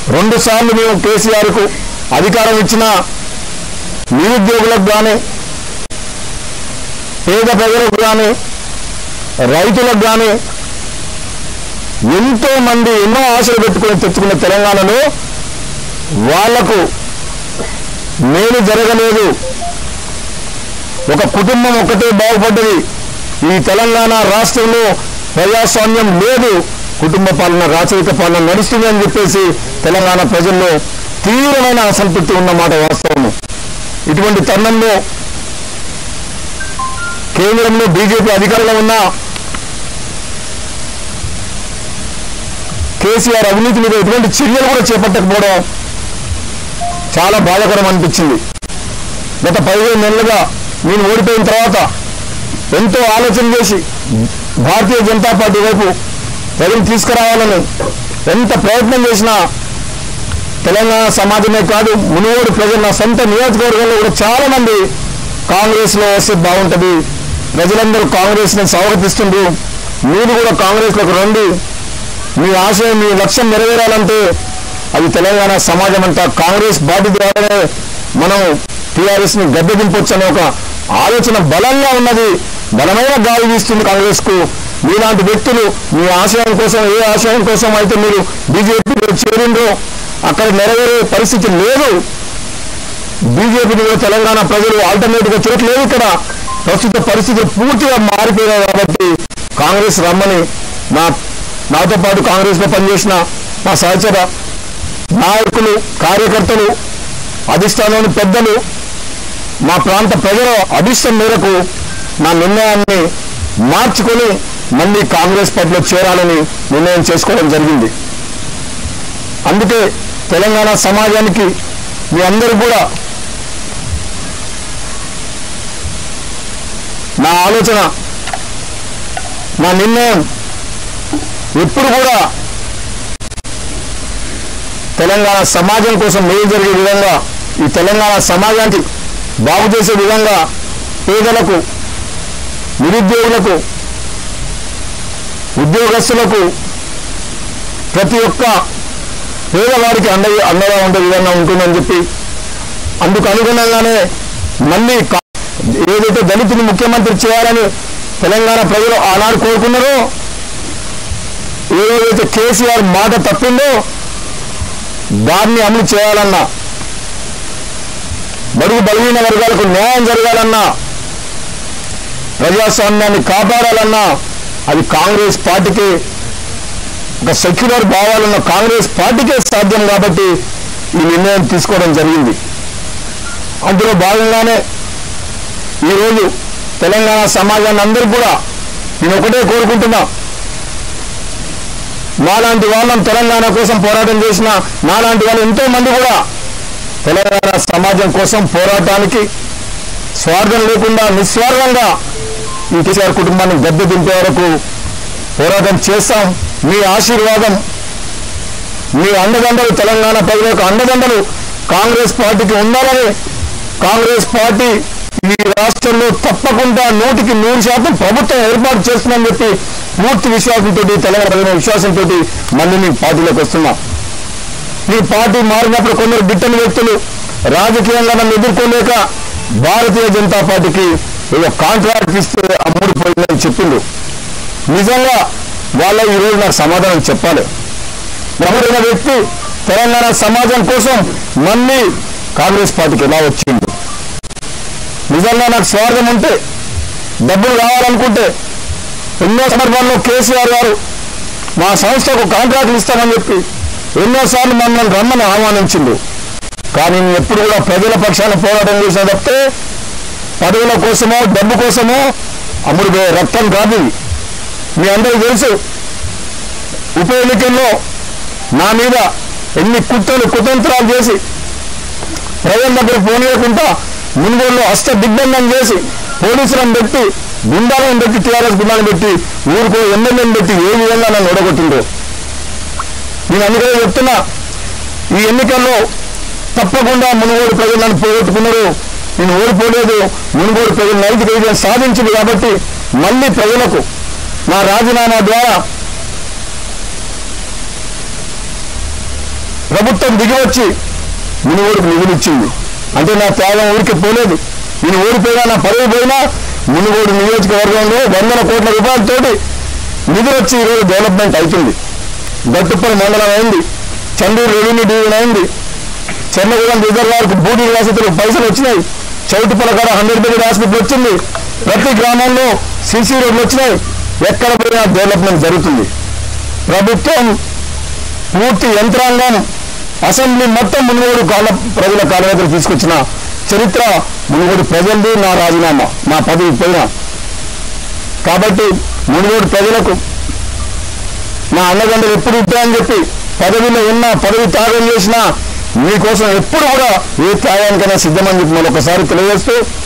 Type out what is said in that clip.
రెండు సార్లు మేము కేసీఆర్కు అధికారం ఇచ్చిన నిరుద్యోగులకు కానీ పేద ప్రజలకు కానీ రైతులకు కానీ ఎంతో మంది ఎన్నో ఆశలు పెట్టుకుని తెచ్చుకున్న తెలంగాణలో వాళ్లకు మేలు జరగలేదు ఒక కుటుంబం ఒక్కటే బాగుపడ్డది ఈ తెలంగాణ రాష్ట్రంలో ప్రజాస్వామ్యం లేదు కుటుంబ పాలన రాచరిక పాలన నడుస్తుంది అని చెప్పేసి తెలంగాణ ప్రజల్లో తీవ్రమైన అసంతృప్తి ఉన్నమాట వాస్తవము ఇటువంటి తరుణంలో కేంద్రంలో బీజేపీ అధికారంలో ఉన్న కేసీఆర్ అవినీతి మీద ఎటువంటి చర్యలు కూడా చేపట్టకపోవడం చాలా బాధాకరం అనిపించింది గత పదిహేను నెలలుగా నేను ఓడిపోయిన తర్వాత ఎంతో ఆలోచన చేసి భారతీయ జనతా పార్టీ వైపు ప్రజలు తీసుకురావాలని ఎంత ప్రయత్నం చేసినా తెలంగాణ సమాజమే కాదు మునుగోడు ప్రజలు నా సొంత నియోజకవర్గంలో కూడా చాలా మంది కాంగ్రెస్ లో వస్తే బాగుంటది ప్రజలందరూ కాంగ్రెస్ ని స్వాగతిస్తుండ్రు మీరు కూడా కాంగ్రెస్ లోకి రండి మీ ఆశయం మీ లక్ష్యం నెరవేరాలంటే అది తెలంగాణ సమాజం అంతా కాంగ్రెస్ పార్టీ ద్వారానే మనం టీఆర్ఎస్ ని గద్దెదింపొచ్చు అనే ఒక ఆలోచన బలంగా ఉన్నది బలమైన గాలి వీస్తుంది కాంగ్రెస్ కు మీలాంటి వ్యక్తులు మీ ఆశయం కోసం ఏ ఆశయం కోసం అయితే మీరు బీజేపీలో చేరిండ్రో అక్కడ నెరవేరే పరిస్థితి లేదు బీజేపీలో తెలంగాణ ప్రజలు ఆల్టర్నేటివ్ గా చూడట్లేదు ఇక్కడ ప్రస్తుత పరిస్థితులు పూర్తిగా మారిపోయాయి కాబట్టి కాంగ్రెస్ రమ్మని నా నాతో పాటు కాంగ్రెస్ లో పనిచేసిన మా సహచర నాయకులు కార్యకర్తలు అధిష్టానంలోని పెద్దలు మా ప్రాంత ప్రజల అభిష్టం మేరకు నా నిర్ణయాన్ని మార్చుకొని మళ్ళీ కాంగ్రెస్ పార్టీలో చేరాలని నిర్ణయం చేసుకోవడం జరిగింది అందుకే తెలంగాణ సమాజానికి మీ అందరూ కూడా నా ఆలోచన నా నిర్ణయం ఎప్పుడు కూడా తెలంగాణ సమాజం కోసం మేలు జరిగే విధంగా ఈ తెలంగాణ సమాజానికి బాగు చేసే విధంగా పేదలకు నిరుద్యోగులకు ఉద్యోగస్తులకు ప్రతి ఒక్క పేదవాడికి అండ అండగా ఉండే విధంగా ఉంటుందని చెప్పి అందుకు అనుగుణంగానే మళ్ళీ కా- ఏదైతే దళితుని ముఖ్యమంత్రి చేయాలని తెలంగాణ ప్రజలు ఆనాడు కోరుకున్నారో ఏదైతే కేసీఆర్ మాట తప్పిందో దాన్ని అమలు చేయాలన్నా బడుగు బలహీన వర్గాలకు న్యాయం జరగాలన్నా ప్రజాస్వామ్యాన్ని కాపాడాలన్నా అది కాంగ్రెస్ పార్టీకి ఒక సెక్యులర్ భావాలున్న కాంగ్రెస్ పార్టీకే సాధ్యం కాబట్టి ఈ నిర్ణయం తీసుకోవడం జరిగింది అందులో భాగంగానే ఈరోజు తెలంగాణ సమాజాన్ని అందరూ కూడా నేను ఒకటే కోరుకుంటున్నా నాలాంటి వాళ్ళని తెలంగాణ కోసం పోరాటం చేసిన నాలాంటి వాళ్ళు ఎంతో మంది కూడా తెలంగాణ సమాజం కోసం పోరాటానికి స్వార్థం లేకుండా నిస్వార్థంగా ఈ కేసీఆర్ కుటుంబాన్ని గద్దె దింపే వరకు పోరాటం చేస్తాం మీ ఆశీర్వాదం మీ అండదండలు తెలంగాణ ప్రజల యొక్క అండదండలు కాంగ్రెస్ పార్టీకి ఉండాలని కాంగ్రెస్ పార్టీ ఈ రాష్ట్రంలో తప్పకుండా నూటికి నూరు శాతం ప్రభుత్వం ఏర్పాటు చేస్తుందని చెప్పి పూర్తి విశ్వాసంతో తెలంగాణ ప్రజల విశ్వాసంతో మళ్ళీ మీ పార్టీలోకి వస్తున్నాం ఈ పార్టీ మారినప్పుడు కొందరు గిట్టని వ్యక్తులు రాజకీయంగా నన్ను ఎదుర్కోలేక భారతీయ జనతా పార్టీకి ఏదో కాంట్రాక్ట్ ఇస్తే అమ్ముడిపోయిందని చెప్పిండు నిజంగా వాళ్ళ ఈరోజు నాకు సమాధానం చెప్పాలి ఎవరైన వ్యక్తి తెలంగాణ సమాజం కోసం మళ్ళీ కాంగ్రెస్ పార్టీకి ఎలా వచ్చిండు నిజంగా నాకు స్వార్థం ఉంటే డబ్బులు కావాలనుకుంటే ఎన్నో సందర్భాల్లో కేసీఆర్ గారు మా సంస్థకు కాంట్రాక్టులు ఇస్తామని చెప్పి ఎన్నోసార్లు మమ్మల్ని రమ్మని ఆహ్వానించిండు కానీ నేను ఎప్పుడు కూడా ప్రజల పక్షాన పోరాటం చేసిన తప్పితే పదవుల కోసమో డబ్బు కోసమో అమ్ముడు రక్తం కాదు ఇది. మీ అందరికీ తెలుసు ఉప ఎన్నికల్లో నా మీద ఎన్ని కుట్రలు కుతంత్రాలు చేసి ప్రజల దగ్గర పోనీయకుండా మునుగోలులో హస్త దిగ్బంధం చేసి పోలీసులను పెట్టి గుండాలను పెట్టి టీఆర్ఎస్ గుండాలను పెట్టి ఊరికో ఎమ్మెల్యేని పెట్టి ఏ విధంగా నన్ను ఓడగొట్టిండో నేను అందుకనే చెప్తున్నా ఈ ఎన్నికల్లో తప్పకుండా మునుగోడు ప్రజలు నన్ను పోగొట్టుకున్నారు నేను ఓడిపోలేదు మునుగోడు ప్రజలు నైతిక విజయం సాధించింది కాబట్టి మళ్ళీ ప్రజలకు నా రాజీనామా ద్వారా ప్రభుత్వం దిగివచ్చి మునుగోడుకు నిధులు ఇచ్చింది అంటే నా త్యాగం ఊరికి పోలేదు నేను ఓడిపోయినా నా పదవి పోయినా మునుగోడు నియోజకవర్గంలో వందల కోట్ల రూపాయలతోటి నిధులు వచ్చి ఈరోజు డెవలప్మెంట్ అవుతుంది గట్టుపల్లి మండలం అయింది చండూరు రెవెన్యూ డివిజన్ అయింది చెన్నగూడెం రిజర్వాయర్కు బూడి వసతులు పైసలు వచ్చినాయి చౌటుపల కాడ హండ్రెడ్ బెడ్ హాస్పిటల్ వచ్చింది ప్రతి గ్రామంలో సిసి రోడ్లు వచ్చినాయి ఎక్కడ పోయినా డెవలప్మెంట్ జరుగుతుంది ప్రభుత్వం పూర్తి యంత్రాంగం అసెంబ్లీ మొత్తం మునుగోడు కాల ప్రజల కాలవేతలు తీసుకొచ్చిన చరిత్ర మునుగోడు ప్రజలది నా రాజీనామా నా పదవి పోయినా కాబట్టి మునుగోడు ప్రజలకు నా అన్నదండలు ఎప్పుడు ఉంటాయని చెప్పి పదవిలో ఉన్నా పదవి త్యాగం చేసినా మీకోసం ఎప్పుడు కూడా ఏ త్యాగానికైనా సిద్ధమని చెప్పి మరొకసారి తెలియజేస్తూ